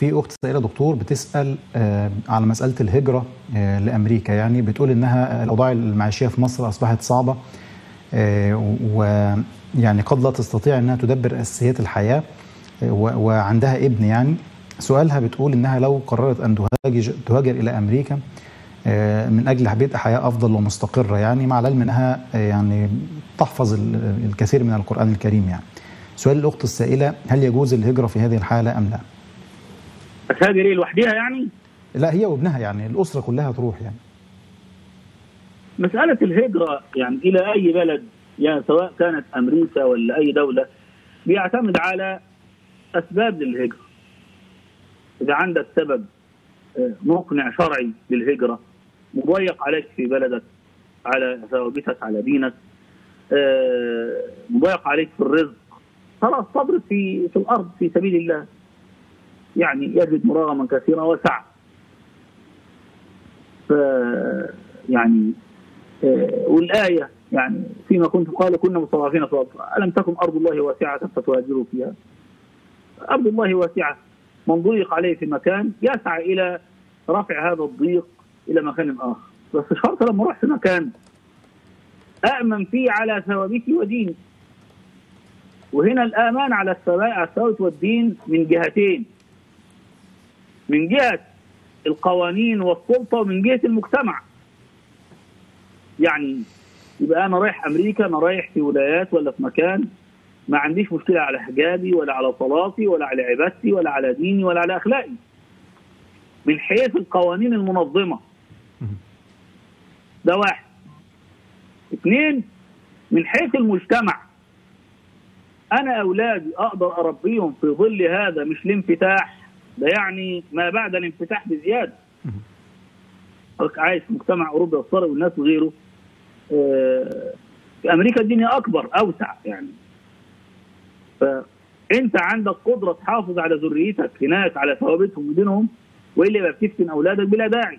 في اخت سائله دكتور بتسال على مساله الهجره لامريكا يعني بتقول انها الاوضاع المعيشيه في مصر اصبحت صعبه ويعني قد لا تستطيع انها تدبر اساسيات الحياه وعندها ابن يعني سؤالها بتقول انها لو قررت ان تهاجر, تهاجر الى امريكا من اجل بدء حياه افضل ومستقره يعني مع العلم انها يعني تحفظ الكثير من القران الكريم يعني. سؤال الاخت السائله هل يجوز الهجره في هذه الحاله ام لا؟ هتهاجر ايه لوحدها يعني؟ لا هي وابنها يعني الاسره كلها تروح يعني. مساله الهجره يعني الى اي بلد يعني سواء كانت امريكا ولا اي دوله بيعتمد على اسباب للهجره. اذا عندك سبب مقنع شرعي للهجره مضيق عليك في بلدك على ثوابتك على دينك مضيق عليك في الرزق خلاص تضرب في في الارض في سبيل الله يعني يجد مراغما كثيرا وسعه ف يعني والايه يعني فيما كنت قال كنا مستضعفين في الارض الم تكن ارض الله واسعه فتهاجروا فيها ارض الله واسعه من ضيق عليه في مكان يسعى الى رفع هذا الضيق الى مكان اخر بس شرط لما اروح في مكان أأمن فيه على ثوابتي وديني وهنا الآمان على الثوابت والدين من جهتين من جهة القوانين والسلطة ومن جهة المجتمع يعني يبقى أنا رايح أمريكا أنا رايح في ولايات ولا في مكان ما عنديش مشكلة على حجابي ولا على صلاتي ولا على عبادتي ولا على ديني ولا على أخلاقي من حيث القوانين المنظمة ده واحد اثنين من حيث المجتمع انا اولادي اقدر اربيهم في ظل هذا مش الانفتاح ده يعني ما بعد الانفتاح بزياده عايش في مجتمع اوروبا والصرب والناس وغيره في امريكا الدنيا اكبر اوسع يعني فانت عندك قدره تحافظ على ذريتك هناك على ثوابتهم ودينهم والا يبقى بتفتن اولادك بلا داعي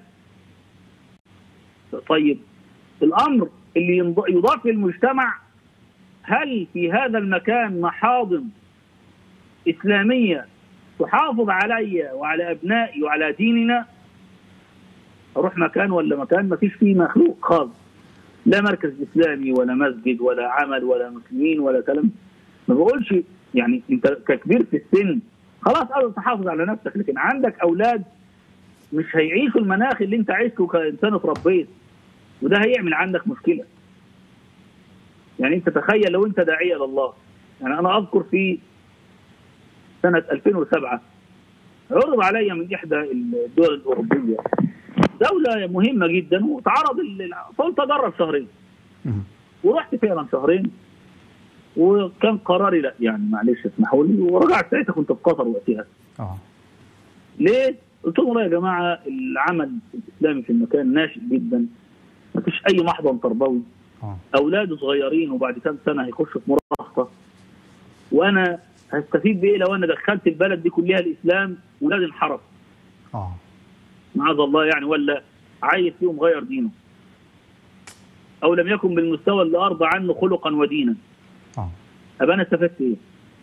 طيب الامر اللي يضاف للمجتمع هل في هذا المكان محاضن إسلامية تحافظ علي وعلى أبنائي وعلى ديننا أروح مكان ولا مكان ما فيش فيه مخلوق خالص لا مركز إسلامي ولا مسجد ولا عمل ولا مسلمين ولا كلام ما بقولش يعني أنت ككبير في السن خلاص قادر تحافظ على نفسك لكن عندك أولاد مش هيعيشوا المناخ اللي أنت عشته كإنسان اتربيت وده هيعمل عندك مشكله يعني انت تخيل لو انت داعيه لله يعني انا اذكر في سنه 2007 عرض علي من احدى الدول الاوروبيه دوله مهمه جدا وتعرض قلت اجرب شهرين ورحت فعلا شهرين وكان قراري لا يعني معلش اسمحوا لي ورجعت ساعتها كنت في قطر وقتها اه ليه؟ قلت لهم يا جماعه العمل الاسلامي في المكان ناشئ جدا ما فيش اي محضن تربوي اه اولاده صغيرين وبعد كام سنه هيخشوا في مراهقه وانا هستفيد بايه لو انا دخلت البلد دي كلها الاسلام ولاد انحرف اه معاذ الله يعني ولا عايز فيهم غير دينه او لم يكن بالمستوى اللي ارضى عنه خلقا ودينا اه ابقى انا استفدت ايه؟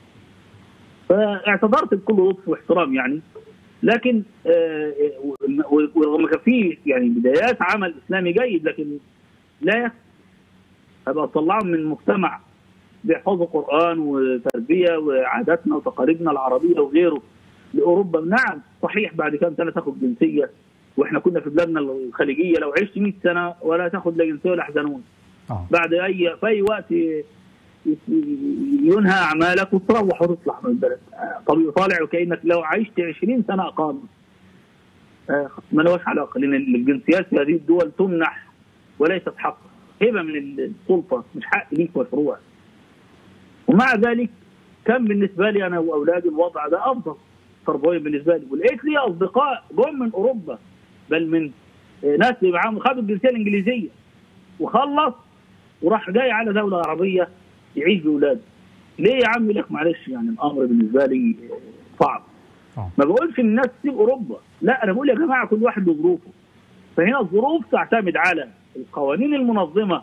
فاعتذرت بكل لطف واحترام يعني لكن آه، و- ورغم كان فيه يعني بدايات عمل اسلامي جيد لكن لا يكفي ابقى اطلعهم من مجتمع بيحفظوا قران وتربيه وعاداتنا وتقاليدنا العربيه وغيره لاوروبا نعم صحيح بعد كام سنه تاخد جنسيه واحنا كنا في بلادنا الخليجيه لو عشت 100 سنه ولا تاخد لا جنسيه ولا حزنون اه بعد اي في اي وقت ي- ي- ينهى اعمالك وتروح وتطلع من البلد آه، طب طالع وكانك لو عشت 20 سنه اقامه آه، ما لهاش علاقه لان الجنسيات في هذه الدول تمنح وليست حق هبه من السلطه مش حق ليك مشروع ومع ذلك كان بالنسبه لي انا واولادي الوضع ده افضل تربويا بالنسبه لي ولقيت لي اصدقاء جم من اوروبا بل من آه، ناس اللي معاهم خدوا الجنسيه الانجليزيه وخلص وراح جاي على دوله عربيه يعيش باولاده ليه يا عم لك معلش يعني الامر بالنسبه لي آه، صعب اه ما بقولش الناس تسيب اوروبا لا انا بقول يا جماعه كل واحد له ظروفه فهنا الظروف تعتمد على القوانين المنظمه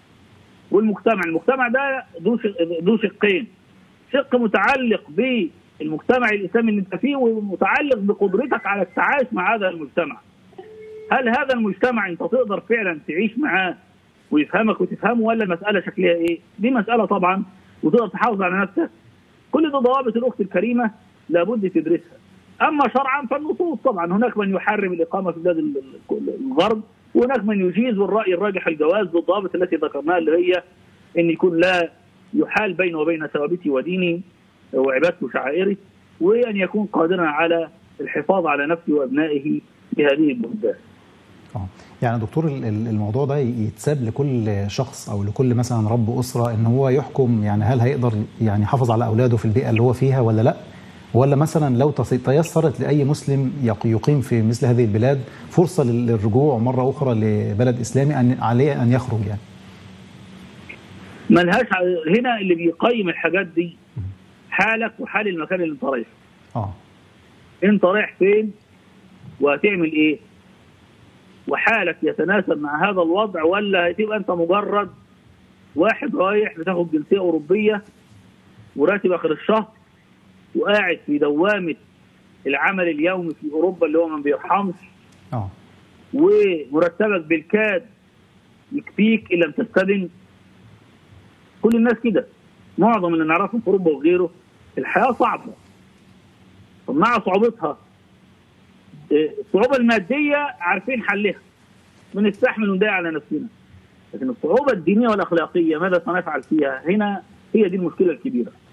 والمجتمع المجتمع ده ذو شق- ذو شقين شق متعلق المجتمع الاسلامي اللي انت فيه ومتعلق بقدرتك على التعايش مع هذا المجتمع هل هذا المجتمع انت تقدر فعلا تعيش معاه ويفهمك وتفهمه ولا المساله شكلها ايه؟ دي مساله طبعا وتقدر تحافظ على نفسك كل دي ضوابط الاخت الكريمه لابد تدرسها اما شرعا فالنصوص طبعا هناك من يحرم الاقامه في بلاد الغرب وهناك من يجيز والراي الراجح الجواز بالضوابط التي ذكرناها اللي هي ان يكون لا يحال بينه وبين ثوابته ودينه وعبادته وشعائره وان يكون قادرا على الحفاظ على نفسه وابنائه في هذه البلدان. اه يعني دكتور الموضوع ده يتساب لكل شخص او لكل مثلا رب اسره ان هو يحكم يعني هل هيقدر يعني يحافظ على اولاده في البيئه اللي هو فيها ولا لا؟ ولا مثلا لو تيسرت لاي مسلم يقيم في مثل هذه البلاد فرصه للرجوع مره اخرى لبلد اسلامي ان عليه ان يخرج يعني. ملهاش هنا اللي بيقيم الحاجات دي حالك وحال المكان اللي انت رايحه. اه. انت رايح فين وهتعمل ايه؟ وحالك يتناسب مع هذا الوضع ولا هتبقى انت مجرد واحد رايح بتاخد جنسيه اوروبيه وراتب اخر الشهر وقاعد في دوامه العمل اليومي في اوروبا اللي هو ما بيرحمش اه ومرتبك بالكاد يكفيك ان لم تستدن كل الناس كده معظم اللي نعرفهم في اوروبا وغيره الحياه صعبه مع صعوبتها الصعوبه الماديه عارفين حلها بنستحمل وندعي على نفسنا لكن الصعوبه الدينيه والاخلاقيه ماذا سنفعل فيها هنا هي دي المشكله الكبيره